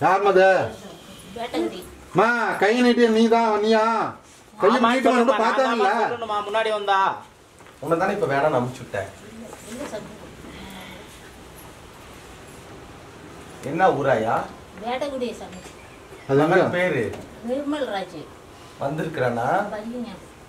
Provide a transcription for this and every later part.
யார் மது வேட்டங்குடி மா கை நீட்டி நீ தான் நீயா கையை ஆமா, நீட்டு சொல்லுமா, வந்து பார்த்தாங்கல்ல நான் தான் சொல்லணுமா, முன்னாடி வந்தா உன்னை தானே இப்ப வேணாம் அமுச்சு விட்டேன் இல்லை சாமி என்ன ஊராயா வேட்டங்குடி சாமி அது எங்க மகன் பேரு நிர்மல் ராஜ் வந்திருக்கிறானா பையங்க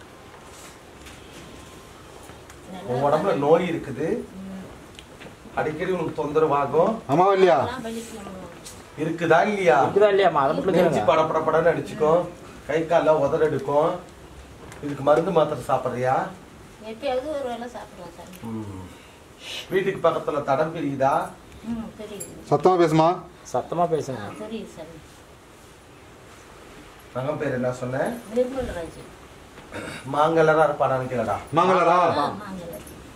உன் உடம்புல நோய் இருக்குது அடிக்கடி உனக்கு தொந்தரவாகும் ஆமாவா இல்லையா இருக்குதா இல்லையா இருக்குதா இல்லையாம்மா அதை மட்டும் நெஞ்சு கேளுங்க பட பட படன்னு அடிச்சுக்கும் கை காலில் உதற எடுக்கும் இதுக்கு மருந்து மாத்திரை சாப்பிட்றியா எப்பயாவது ஒரு வேளை சாப்பிடுவோம் சாமி ம். வீட்டுக்கு பக்கத்துல தடம் பிரியுதா ம் தெரியுது சத்தமா பேசுமா சத்தமா பேசுங்க ஆ, தெரியுது சாமி மகன் பேர் என்ன சொன்னேன் நிர்மல் ராஜ் மாங்கல்லரா இருப்பானான்னு கேளடா மாங்கலரா ஆ, மாங்கல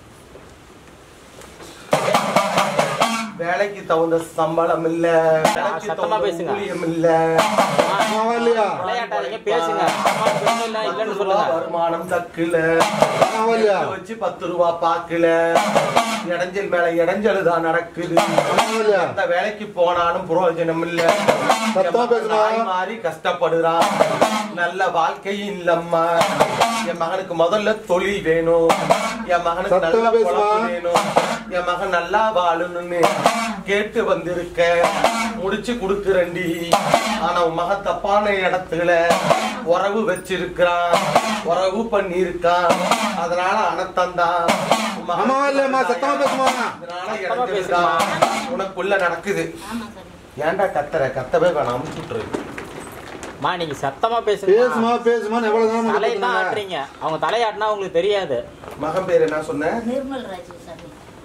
வேலைக்கு தகுந்த சம்பளம் இல்ல வேலைக்கு சத்தமா தகுந்த பேசுங்க. ஊதியம் இல்ல ஆமாவா இல்லையா விளையாட்டாதீங்க பேசுங்க அம்மா பேசணும் இல்ல இல்லைன்னு சொல்லுங்க வருமானம் தக்குல ஆமாவா இல்லையா வச்சு பத்து ரூபா பாக்கல இடைஞ்சல் மேல இடைஞ்சல் தான் நடக்குது ஆமாவா இல்லையா எந்த வேலைக்கு போனாலும் பிரயோஜனம் இல்ல சத்தமா என் மகன் பேசுமா? நாய் மாறி கஷ்டப்படுறான் நல்ல வாழ்க்கை இல்லம்மா என் மகனுக்கு முதல்ல தொழில் வேணும் என் மகனுக்கு சத்தமா நல்ல பேசுமா? குழந்தை வேணும் என் மகன் நல்லா வாழணும்னு கேட்டு வந்திருக்க முடிச்சு கொடுக்குறேன்டி ஆனா உன் மகன் தப்பான இடத்துல உறவு வச்சிருக்கான் உறவு பண்ணியிருக்கான் அதனால அனத்தந்தான் உன் மகன் ஆமாவா இல்லையாம்மா சத்தமா பேசுமா அதனால சத்தமா இடைஞ்சல்தான் உனக்குள்ள நடக்குது ஆமாம் சாமி ஏன்டா கத்துற கத்தவே வேணாம் அமுச்சு விட்டுரு மா நீங்க சத்தமா பேசுமா பேசுங்க பேசுமா எவ்வளவு நேரம் தலையை தான் கத்துனாங்க? ஆட்டுறீங்க அவங்க தலையாட்டினா உங்களுக்கு தெரியாது மகன் பேர் என்ன சொன்ன நிர்மல் ராஜ் சாமி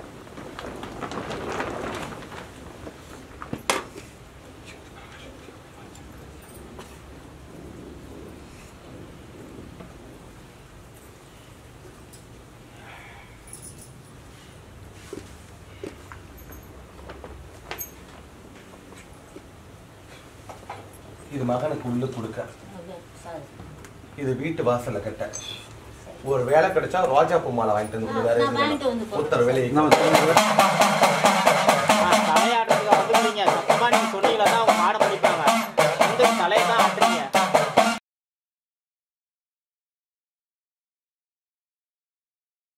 இது மகனுக்கு உள்ள கொடுக்க ஓகே, சாரி இது வீட்டு வாசல்ல கட்ட ஒரு வேலை கிடைச்சா ரோஜா பூ மாலை வாங்கிட்டு வந்து கொடு. வேற நான் எதுவும் வாங்கிட்டு வந்து வேணாம். உத்தர வேலையை நான்